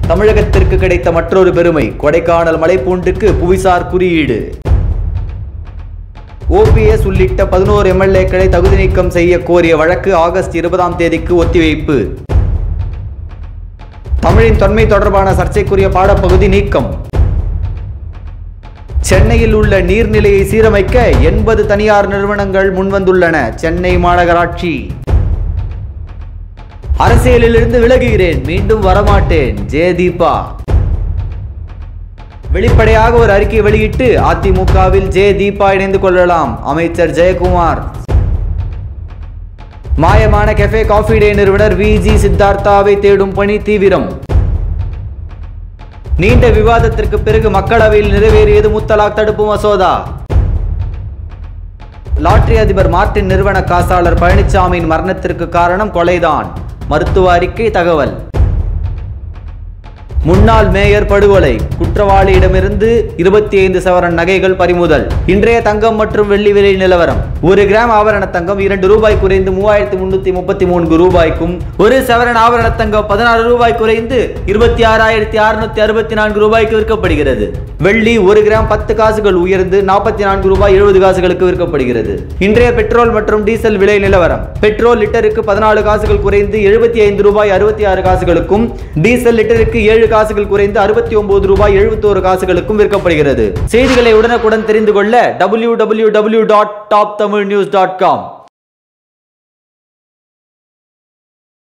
தமிழகத்திற்கு கிடைத்த மற்றொரு பெருமை கொடைக்கானல் மலைப்பூண்டுக்கு புவிசார் குறியீடு ஓபிஎஸ் உள்ளிட்ட பதினோரு எம்எல்ஏக்களை தகுதி நீக்கம் செய்ய கோரிய வழக்கு ஆகஸ்ட் இருபதாம் தேதிக்கு ஒத்திவைப்பு தமிழின் தொன்மை தொடர்பான சர்ச்சைக்குரிய பாடப்பகுதி நீக்கம் சென்னையில் உள்ள நீர்நிலையை சீரமைக்க எண்பது தனியார் நிறுவனங்கள் முன்வந்துள்ளன சென்னை மாநகராட்சி அரசியலிலிருந்து விலகுகிறேன் மீண்டும் வரமாட்டேன் ஜெயதீபா வெளிப்படையாக ஒரு அறிக்கை வெளியிட்டு அதிமுகவில் ஜெய தீபா இணைந்து கொள்ளலாம் அமைச்சர் ஜெயக்குமார் மாயமான கெஃபே காஃபி டே நிறுவனர் வி ஜி சித்தார்த்தாவை தேடும் பணி தீவிரம் நீண்ட விவாதத்திற்கு பிறகு மக்களவையில் நிறைவேறியது முத்தலாக் தடுப்பு மசோதா லாட்டரி அதிபர் மார்டின் நிறுவன காசாளர் பழனிசாமியின் மரணத்திற்கு காரணம் கொலைதான் மருத்துவ அறிக்கை தகவல் முன்னாள் மேயர் படுகொலை குற்றவாளியிடமிருந்து இருபத்தி ஐந்து சவரன் நகைகள் பறிமுதல் இன்றைய தங்கம் மற்றும் வெள்ளி விலை நிலவரம் ஒரு கிராம் ஆபரண தங்கம் இரண்டு ரூபாய் குறைந்து மூவாயிரத்தி முன்னூத்தி முப்பத்தி மூன்று ரூபாய்க்கும் ஒரு சவரன் ஆபரண தங்கம் பதினாறு ரூபாய் குறைந்து இருபத்தி ஆறாயிரத்தி அறுநூத்தி அறுபத்தி நான்கு ரூபாய்க்கு விற்கப்படுகிறது வெள்ளி ஒரு கிராம் பத்து காசுகள் உயர்ந்து நாற்பத்தி நான்கு ரூபாய் எழுபது காசுகளுக்கு விற்கப்படுகிறது இன்றைய பெட்ரோல் மற்றும் டீசல் விலை நிலவரம் பெட்ரோல் லிட்டருக்கு பதினாலு காசுகள் குறைந்து எழுபத்தி ஐந்து ரூபாய் அறுபத்தி ஆறு காசுகளுக்கும் டீசல் லிட்டருக்கு ஏழு காசுகள் குறைந்து அறுபத்தி ஒன்பது ரூபாய் எழுபத்தோரு காசுகளுக்கும் விற்கப்படுகிறது செய்திகளை உடனுக்குடன் தெரிந்து கொள்ள W W W dot top Tamil news dot com